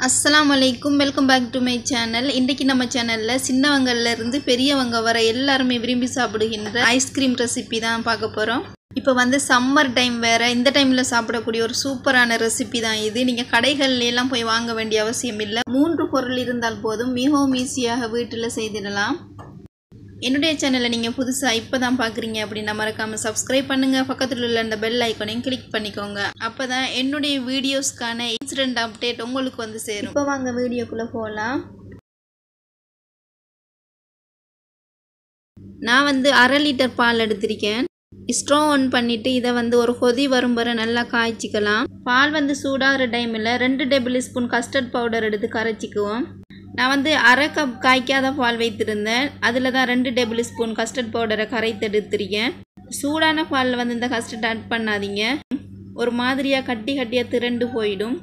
அஸ்ஸலாமு அலைக்கும் welcome back to my channel இன்றைக்கி நம்ம சேனலில் சின்னவங்கள்ல இருந்து பெரியவங்க வர எல்லாருமே விரும்பி சாப்பிடுகின்ற ஐஸ்கிரீம் ரெசிபி தான் பார்க்க போகிறோம் இப்போ வந்து சம்மர் டைம் வேறு இந்த டைமில் சாப்பிடக்கூடிய ஒரு சூப்பரான ரெசிபி தான் இது நீங்கள் கடைகள்ல எல்லாம் போய் வாங்க வேண்டிய அவசியம் இல்லை மூன்று பொருள் இருந்தால் போதும் மிகவும் ஈஸியாக வீட்டில் செய்திடலாம் என்னுடைய சேனலை நீங்கள் புதுசாக இப்போ தான் பார்க்குறீங்க அப்படின்னா மறக்காமல் சப்ஸ்கிரைப் பண்ணுங்கள் பக்கத்தில் உள்ள அந்த பெல் ஐக்கனையும் கிளிக் பண்ணிக்கோங்க அப்போ தான் என்னுடைய வீடியோஸ்க்கான இன்சிடென்ட் அப்டேட் உங்களுக்கு வந்து சேரும் இப்போ வாங்க வீடியோக்குள்ளே போகலாம் நான் வந்து அரை லிட்டர் பால் எடுத்திருக்கேன் ஸ்ட்ரோ ஆன் பண்ணிவிட்டு இதை வந்து ஒரு கொதி வரும் வரை நல்லா காய்ச்சிக்கலாம் பால் வந்து சூடாகிற டைமில் ரெண்டு டேபிள் ஸ்பூன் கஸ்டர்ட் பவுடர் எடுத்து கரைச்சிக்குவோம் நான் வந்து அரை கப் காய்க்காத பால் வைத்திருந்தேன் அதில் தான் ரெண்டு டேபிள் ஸ்பூன் கஸ்டர்ட் பவுடரை கரைத்து எடுத்திருக்கேன் சூடான பாலில் வந்து இந்த கஸ்டர்ட் ஆட் பண்ணாதீங்க ஒரு மாதிரியாக கட்டி கட்டியாக திரண்டு போயிடும்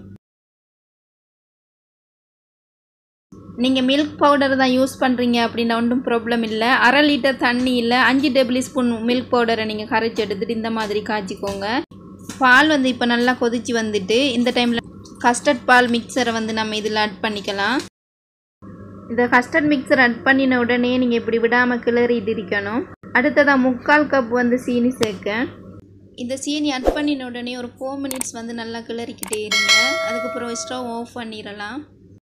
நீங்கள் மில்க் பவுடர் தான் யூஸ் பண்ணுறீங்க அப்படின்னா ஒன்றும் ப்ராப்ளம் இல்லை அரை லிட்டர் தண்ணியில் அஞ்சு டேபிள் ஸ்பூன் மில்க் பவுடரை நீங்கள் கரைச்சி எடுத்துகிட்டு இந்த மாதிரி காய்ச்சிக்கோங்க பால் வந்து இப்போ நல்லா கொதிச்சு வந்துட்டு இந்த டைமில் கஸ்டர்ட் பால் மிக்சரை வந்து நம்ம இதில் ஆட் பண்ணிக்கலாம் இந்த கஸ்டர்ட் மிக்சர் ஆட் பண்ணின உடனே நீங்கள் இப்படி விடாமல் கிளறிட்டு இருக்கணும் அடுத்ததாக முக்கால் கப் வந்து சீனி சேர்க்க இந்த சீனி ஆட் பண்ணின உடனே ஒரு ஃபோர் மினிட்ஸ் வந்து நல்லா கிளறிக்கிட்டே இருங்க அதுக்கப்புறம் ஸ்டவ் ஆஃப் பண்ணிடலாம்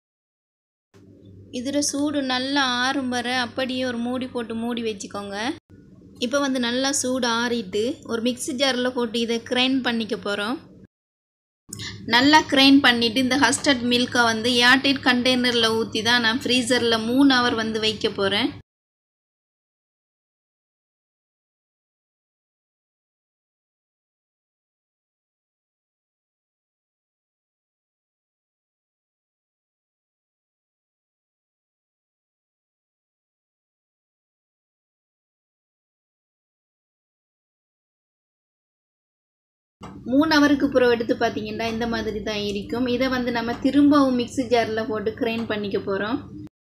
இதில் சூடு நல்லா ஆறும் வர அப்படியே ஒரு மூடி போட்டு மூடி வச்சுக்கோங்க இப்போ வந்து நல்லா சூடு ஆறிட்டு ஒரு மிக்ஸி ஜாரில் போட்டு இதை கிரைண்ட் பண்ணிக்க போகிறோம் நல்லா கிரைண்ட் பண்ணிவிட்டு இந்த கஸ்டர்ட் மில்கை வந்து ஏர்டைட் கண்டெய்னரில் ஊற்றி தான் நான் ஃப்ரீசரில் மூணு ஹவர் வந்து வைக்க போகிறேன் மூணு ஹவருக்கு பிறகு எடுத்து பார்த்தீங்கன்னா இந்த மாதிரி தான் இருக்கும் இதை வந்து நம்ம திரும்பவும் மிக்ஸி ஜாரில் போட்டு கிரைண்ட் பண்ணிக்க போகிறோம்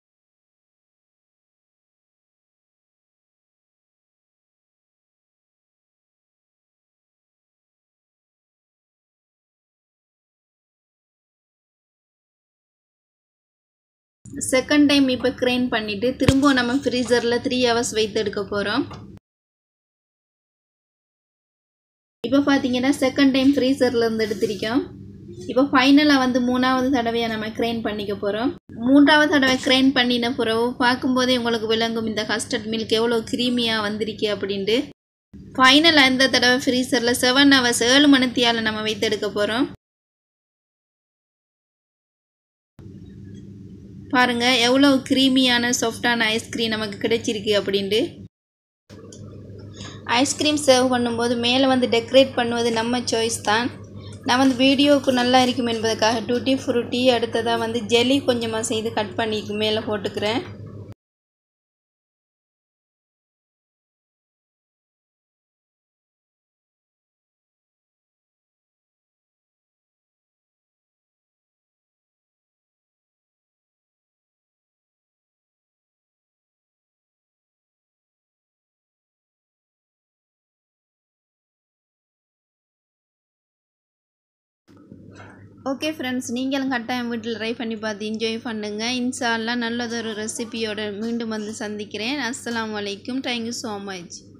செகண்ட் டைம் இப்போ கிரைண்ட் பண்ணிவிட்டு திரும்பவும் நம்ம ஃப்ரீசரில் த்ரீ ஹவர்ஸ் வைத்து எடுக்க போகிறோம் இப்போ பார்த்தீங்கன்னா செகண்ட் டைம் ஃப்ரீசர்லேருந்து எடுத்திருக்கோம் இப்போ ஃபைனலாக வந்து மூணாவது தடவையாக நம்ம கிரைண்ட் பண்ணிக்க போகிறோம் மூன்றாவது தடவை கிரைண்ட் பண்ணின பிறகு பார்க்கும்போதே உங்களுக்கு விளங்கும் இந்த கஸ்டர்ட் மில்க் எவ்வளோ க்ரீமியாக வந்திருக்கு அப்படின்ட்டு ஃபைனலாக இந்த தடவை ஃப்ரீசரில் செவன் ஹவர்ஸ் ஏழு மணித்தியால் நம்ம வைத்து எடுக்க போகிறோம் பாருங்கள் எவ்வளோ க்ரீமியான சாஃப்டான ஐஸ்கிரீம் நமக்கு கிடைச்சிருக்கு அப்படின்ட்டு ஐஸ்கிரீம் சர்வ் பண்ணும்போது மேலே வந்து டெக்கரேட் பண்ணுவது நம்ம சாய்ஸ் தான் நான் வந்து வீடியோவுக்கு நல்லா இருக்கும் என்பதற்காக டூட்டி ஃப்ரூட்டி அடுத்ததாக வந்து ஜெல்லி கொஞ்சமாக செய்து கட் பண்ணி மேலே போட்டுக்கிறேன் ஓகே ஃப்ரெண்ட்ஸ் நீங்களும் கட்டாயம் வீட்டில் ட்ரை பண்ணி பார்த்து என்ஜாய் பண்ணுங்கள் இன்ஷால்லாம் நல்லதொரு ரெசிபியோட மீண்டும் வந்து சந்திக்கிறேன் அஸ்லாம் வலைக்கும் தேங்க்யூ ஸோ மச்